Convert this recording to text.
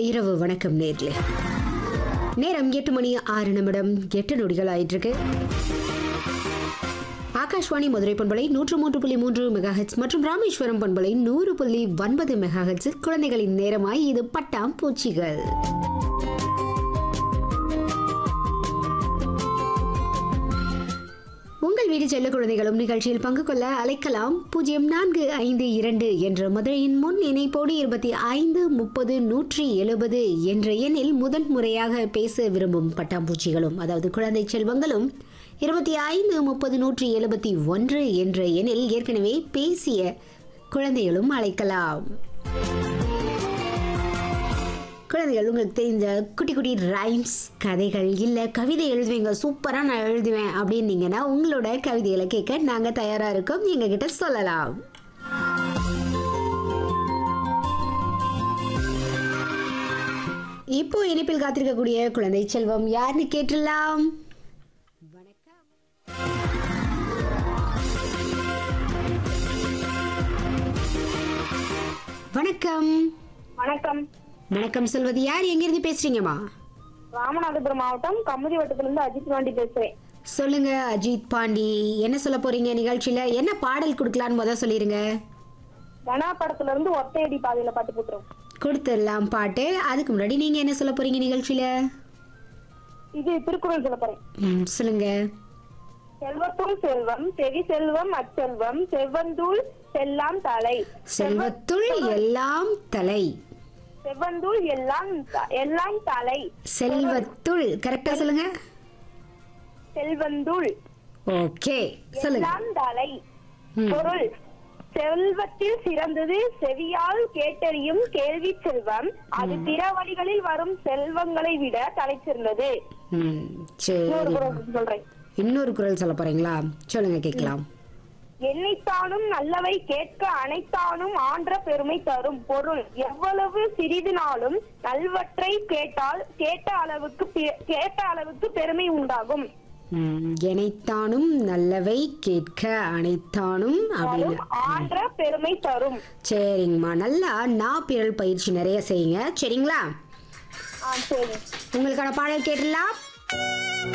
இரவு வணக்கம் நேர்களே நேரம் எட்டு மணி ஆறு நிமிடம் எட்டு நொடிகள் ஆயிட்டு இருக்கு ஆகாஷ்வாணி மதுரை பண்பலை நூற்று மூன்று புள்ளி மூன்று மெகாஹெட்ஸ் மற்றும் ராமேஸ்வரம் பண்பலை நூறு புள்ளி ஒன்பது மெகாஹெட்ஸில் குழந்தைகளின் நேரமாய் இது பட்டாம் பூச்சிகள் உங்கள் வீடு செல்ல குழந்தைகளும் நிகழ்ச்சியில் பங்கு கொள்ள அழைக்கலாம் பூஜ்ஜியம் நான்கு ஐந்து இரண்டு என்ற மதுரையின் முன் இணைப்போடு இருபத்தி ஐந்து முப்பது நூற்றி எழுபது என்ற எண்ணில் முதல் முறையாக பேச விரும்பும் பட்டாம்பூச்சிகளும் அதாவது குழந்தை செல்வங்களும் இருபத்தி ஐந்து முப்பது நூற்றி எழுபத்தி ஒன்று என்ற எண்ணில் ஏற்கனவே பேசிய குழந்தைகளும் அழைக்கலாம் குழந்தைகள் உங்களுக்கு தெரிஞ்ச குட்டி குட்டி ரைம்ஸ் கதைகள் இல்லை கவிதை எழுதுவீங்க சூப்பராக நான் எழுதுவேன் அப்படின்னீங்கன்னா உங்களோட கவிதைகளை கேட்க நாங்கள் தயாராக இருக்கோம் எங்ககிட்ட சொல்லலாம் இப்போ இணைப்பில் காத்திருக்கக்கூடிய குழந்தை செல்வம் யாருன்னு கேட்டுடலாம் வணக்கம் வணக்கம் வணக்கம் வணக்கம் சொல்வது யார் எங்கிருந்து பேசுறீங்கம்மா ராமநாதபுரம் மாவட்டம் கமுதி வட்டத்திலிருந்து அஜித் பாண்டி பேசுறேன் சொல்லுங்க அஜித் பாண்டி என்ன சொல்ல போறீங்க நிகழ்ச்சியில என்ன பாடல் கொடுக்கலான்னு முத சொல்லிருங்க கனா படத்துல இருந்து ஒத்தையடி பாதையில பாட்டு போட்டுரும் கொடுத்துடலாம் பாட்டு அதுக்கு முன்னாடி நீங்க என்ன சொல்ல போறீங்க நிகழ்ச்சியில இது திருக்குறள் சொல்ல போறேன் ம், சொல்லுங்க செல்வத்துள் செல்வம் செவி செல்வம் அச்செல்வம் செவ்வந்தூள் செல்லாம் தலை செல்வத்துள் எல்லாம் தலை செவ்வந்தூள் எல்லாம் த- எல்லாம் தலை செல்வத்துள் கரெக்டா சொல்லுங்க செல்வந்தூள் ஓகே சொல்லுங்க எல்லாம் தலை ம். பொருள் செல்வத்தில் சிறந்தது செவியால் கேட்டறியும் கேள்வி செல்வம் அது பிற வழிகளில் வரும் செல்வங்களை விட தலை சிறந்தது ம், சரி இன்னொரு குறள் சொல்றேன் இன்னொரு குரல் சொல்ல போறீங்களா சொல்லுங்க கேட்கலாம் எண்ணித்தானும் நல்லவை கேட்க அனைத்தானும் ஆன்ற பெருமை தரும் பொருள் எவ்வளவு சிறிதுனாலும் நல்வற்றை கேட்டால் கேட்ட அளவுக்கு பெ- கேட்ட அளவுக்கு பெருமை உண்டாகும் ம், எனைத்தானும் நல்லவை கேட்க அனைத்தானும் அப்படின்னு ஆன்ற பெருமை தரும் சரிங்கம்மா நல்லா நான் பிறல் பயிற்சி நிறைய செய்யுங்க சரிங்களா ஆ சரி உங்களுக்கான பாடல் கேட்டுடலாம்